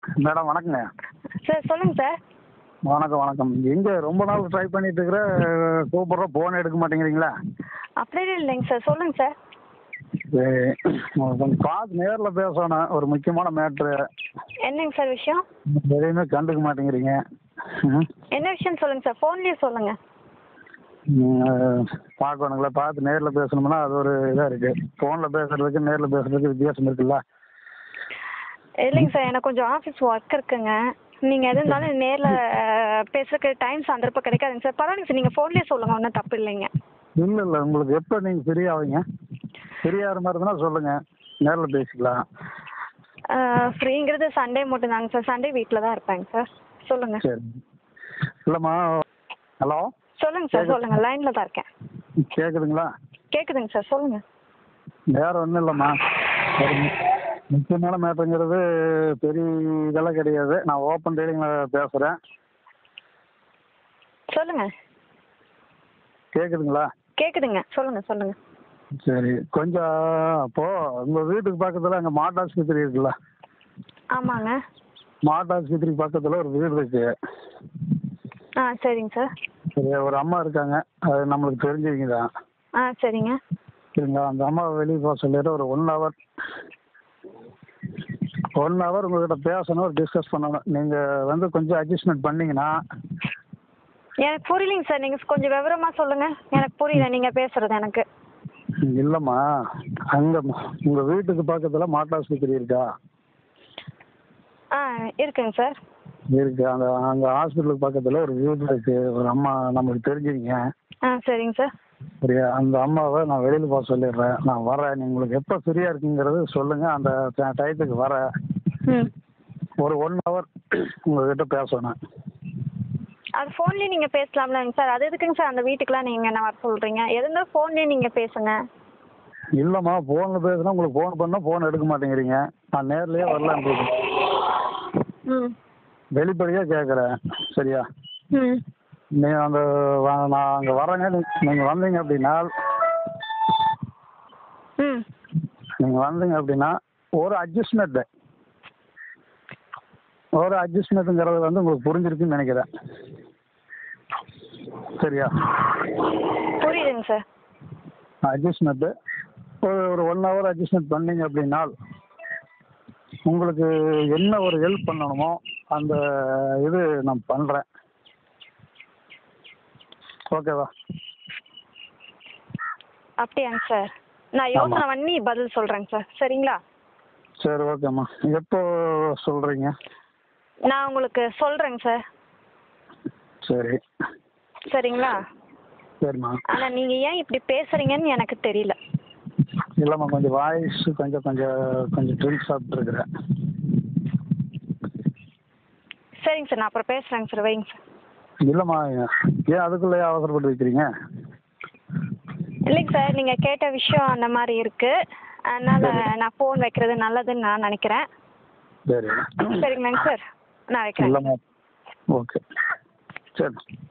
Madam வணக்கங்க sir சொல்லுங்கள் sir வணக்கம் வணக்கம் எங்கே ரொம்ப நாள் ட்ரை பண்ணிட்டு இருக்கிற கூப்பிட்றோம் ஃபோன் எடுக்க மாட்டேங்கிறீங்களா அப்படியே இல்லைங்க சார் சொல்லுங்கள் சார் சரி கொஞ்சம் பார்த்து நேரில் பேசணும் ஒரு முக்கியமான மேட்ரு என்னங்க சார் விஷயம் எதையுமே கண்டுக்க மாட்டேங்கிறீங்க ம். என்ன விஷயம் சொல்லுங்கள் சார் ஃபோன்லேயே சொல்லுங்கள் ம், பார்க்கணுங்களா பார்த்து நேரில் பேசணும்னா அது ஒரு இதாக இருக்குது ஃபோனில் பேசுறதுக்கு நேரில் பேசுறதுக்கு வித்தியாசம் இருக்குல்ல இல்லைங்க சார் எனக்கு கொஞ்சம் ஆஃபீஸ் ஒர்க் இருக்குங்க நீங்கள் எது இருந்தாலும் நேரில் பேசுறதுக்கு டைம் சந்தர்ப்பம் கிடைக்காதுங்க சார் பரவாயில்லைங்க சார் நீங்கள் ஃபோன்லேயே சொல்லுங்கள் ஒன்றும் தப்பு இல்லைங்க இல்லை இல்லை உங்களுக்கு எப்போ நீங்கள் ஃப்ரீ ஆவீங்க ஃப்ரீ ஆகிற மாதிரி இருந்தால் சொல்லுங்கள் நேரில் பேசிக்கலாம் ஃப்ரீங்கிறது சண்டே மட்டும்தாங்க சார் சண்டே வீட்டில் தான் இருப்பேங்க சார் சொல்லுங்கள் சரி இல்லைம்மா ஹலோ சொல்லுங்கள் சார் சொல்லுங்கள் லைனில் தான் இருக்கேன் கேட்குதுங்களா கேட்குதுங்க சார் சொல்லுங்கள் வேற ஒன்றும் இல்லைம்மா ஒரு மு- முக்கியமான மேட்டருங்கிறது பெரிய இதெல்லாம் கிடையாது நான் ஓப்பன் டீலிங்கில் பேசுகிறேன் சொல்லுங்கள் கேட்குதுங்களா கேட்குதுங்க சொல்லுங்கள் சொல்லுங்கள் சரி கொஞ்சம் அப்போது உங்கள் வீட்டுக்கு பக்கத்தில் அங்கே மாட்டாஸ்பத்திரி இருக்குல்ல ஆமாங்க மாட்டாஸ்பத்திரி பக்கத்தில் ஒரு வீடு இருக்கு ஆ சரிங்க சார் சரி ஒரு அம்மா இருக்காங்க அது நம்மளுக்கு தெரிஞ்சவங்க தான் ஆ சரிங்க சரிங்களா அந்த அம்மாவை வெளியே போக சொல்லிட்டு ஒரு ஒன் ஹவர் ஒன் ஹவர் உங்கள்கிட்ட பேசணும் ஒரு டிஸ்கஸ் பண்ணணும் நீங்கள் வந்து கொஞ்சம் அட்ஜஸ்ட்மெண்ட் பண்ணீங்கன்னா எனக்கு புரியலைங்க சார் நீங்கள் கொஞ்சம் விவரமாக சொல்லுங்கள் எனக்கு புரியல நீங்கள் பேசுகிறது எனக்கு இல்லைம்மா அங்கே உங்கள் வீட்டுக்கு பக்கத்தில் மாட்டாஸ்பத்திரி இருக்கா ஆ இருக்குங்க சார் இருக்கு அந்த அங்கே ஹாஸ்பிட்டலுக்கு பக்கத்தில் ஒரு வீடு இருக்கு ஒரு அம்மா நம்மளுக்கு தெரிஞ்சவங்க ஆ சரிங்க சார் சரி அந்த அம்மாவை நான் வெளியில் போக சொல்லிடுறேன் நான் வரேன் நீ உங்களுக்கு எப்போ ஃப்ரீயாக இருக்குங்கிறது சொல்லுங்கள் அந்த ட- டயத்துக்கு வரேன் ம் ஒரு ஒன் ஹவர் உங்ககிட்ட பேசணும் அது ஃபோன்லேயே நீங்கள் பேசலாம்லங்க சார் அது எதுக்குங்க சார் அந்த வீட்டுக்குலாம் நீங்கள் என்ன வர சொல்கிறீங்க எது இருந்தாலும் ஃபோன்லேயே நீங்கள் பேசுங்க இல்லைம்மா ஃபோனில் பேசுனா உங்களுக்கு ஃபோன் பண்ணால் ஃபோன் எடுக்க மாட்டேங்கிறீங்க நான் நேர்லயே வரலான்னு இருக்கேன் ம் வெளிப்படையாக கேட்குறேன் சரியா ம் நீ அந்த வ- நான் அங்கே வரேங்க நீங்கள் வந்தீங்க அப்படின்னா ம் நீங்கள் வந்தீங்க அப்படின்னா ஒரு அட்ஜஸ்ட்மெண்ட்டு ஒரு அட்ஜஸ்ட்மெண்ட்டுங்கிறது வந்து உங்களுக்கு புரிஞ்சிருக்குன்னு நினைக்கிறேன் சரியா புரியுதுங்க சார் அட்ஜஸ்ட்மெண்ட்டு ஒரு ஒரு ஒன் ஹவர் அட்ஜஸ்ட்மெண்ட் பண்ணீங்க அப்படின்னா உங்களுக்கு என்ன ஒரு ஹெல்ப் பண்ணணுமோ அந்த இது நான் பண்ணுறேன் ஓகேவா அப்படியாங்க சார் நான் யோசனை பண்ணி பதில் சொல்கிறேங்க சார் சரிங்களா சரி ஓகேம்மா எப்போ சொல்கிறீங்க நான் உங்களுக்கு சொல்கிறேங்க சார் சரி சரிங்களா சரிம்மா ஆனால் நீங்கள் ஏன் இப்படி பேசுகிறீங்கன்னு எனக்கு தெரியல இல்லைம்மா கொஞ்சம் வாய்ஸ் கொஞ்சம் கொஞ்சம் கொஞ்சம் ட்ரிங்க்ஸ் சாப்பிட்ருக்குறேன் சரிங்க சார் நான் அப்புறம் பேசுகிறேங்க சார் வைங்க சார் இல்லைம்மா ஏன் அதுக்குள்ளேயே அவசரப்பட்டு வைக்கிறீங்க இல்லைங்க சார் நீங்கள் கேட்ட விஷயம் அந்த மாதிரி இருக்குது அதனால் நான் ஃபோன் வைக்கிறது நல்லதுன்னு நான் நினைக்கிறேன் சரி சரிங்களாங்க சார் நான் வைக்கிறேன் இல்லைம்மா ஓகே சரி